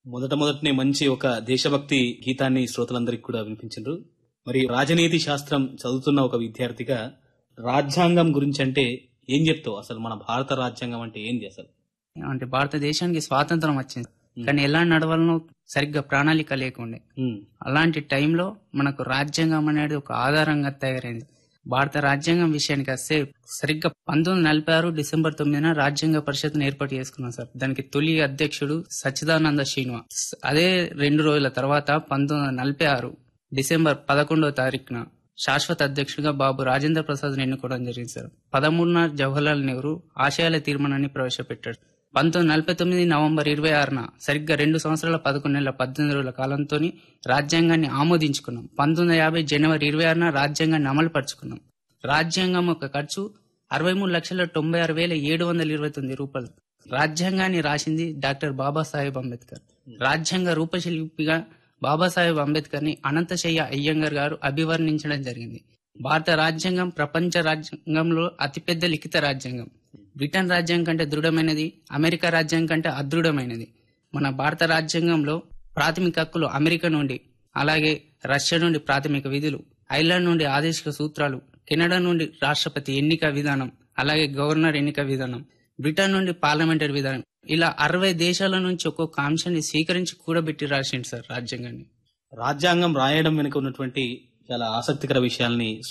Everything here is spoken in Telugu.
మొదట మొదటనే మంచి ఒక దేశభక్తి గీతాన్ని శ్రోతలందరికీ కూడా వినిపించారు మరి రాజనీతి శాస్త్రం చదువుతున్న ఒక విద్యార్థిగా రాజ్యాంగం గురించి అంటే ఏం చెప్తావు అసలు మన భారత రాజ్యాంగం అంటే ఏంది అసలు అంటే భారతదేశానికి స్వాతంత్రం వచ్చింది కానీ ఎలా నడవాలనో సరిగ్గా ప్రణాళిక లేకుండే ఉమ్, అలాంటి టైంలో మనకు రాజ్యాంగం అనేది ఒక ఆధారంగా తయారైంది భారత రాజ్యాంగం విషయానికి వస్తే సరిగ్గా పంతొమ్మిది నలభై ఆరు డిసెంబర్ తొమ్మిదిన రాజ్యాంగ పరిషత్ను ఏర్పాటు చేసుకున్నాం సార్ దానికి తొలి అధ్యక్షుడు సచ్చిదానంద శ్రీనివాస్ అదే రెండు రోజుల తర్వాత పంతొమ్మిది వందల నలభై ఆరు డిసెంబర్ పదకొండవ తారీఖున శాశ్వత అధ్యక్షుడిగా బాబు రాజేంద్ర ప్రసాద్ ఎన్నుకోవడం జరిగింది సార్ పదమూడున జవహర్లాల్ నెహ్రూ ఆశయాల తీర్మానాన్ని ప్రవేశపెట్టాడు పంతొమ్మిది నలభై తొమ్మిది నవంబర్ ఇరవై ఆరున సరిగ్గా రెండు సంవత్సరాల పదకొండు నెలల పద్దెనిమిది రోజుల కాలంతో రాజ్యాంగాన్ని ఆమోదించుకున్నాం పంతొమ్మిది యాభై జనవరి ఇరవై ఆరున రాజ్యాంగాన్ని అమలు పరుచుకున్నాం రాజ్యాంగం యొక్క ఖర్చు అరవై మూడు లక్షల తొంభై ఆరు వేల ఏడు వందల ఇరవై తొమ్మిది రూపాయలు రాజ్యాంగాన్ని రాసింది డాక్టర్ బాబాసాహెబ్ అంబేద్కర్ రాజ్యాంగ రూపశిల్పిగా బాబాసాహెబ్ అంబేద్కర్ ని అనంతశయ్య అయ్యంగర్ గారు అభివర్ణించడం జరిగింది భారత రాజ్యాంగం ప్రపంచ రాజ్యాంగంలో అతిపెద్ద లిఖిత రాజ్యాంగం బ్రిటన్ రాజ్యాంగం కంటే దృఢమైనది అమెరికా రాజ్యాంగం కంటే అదృఢమైనది మన భారత రాజ్యాంగంలో ప్రాథమిక హక్కులు అమెరికా నుండి అలాగే రష్యా నుండి ప్రాథమిక విధులు ఐర్లాండ్ నుండి ఆదేశిక సూత్రాలు కెనడా నుండి రాష్ట్రపతి ఎన్నిక విధానం అలాగే గవర్నర్ ఎన్నిక విధానం బ్రిటన్ నుండి పార్లమెంటరీ విధానం ఇలా అరవై దేశాల నుంచి ఒక్కొక్క అంశాన్ని స్వీకరించి కూడబెట్టి రాసిండు సార్ రాజ్యాంగాన్ని రాజ్యాంగం రాయడం వెనుక ఉన్నటువంటి చాలా ఆసక్తికర విషయాల్ని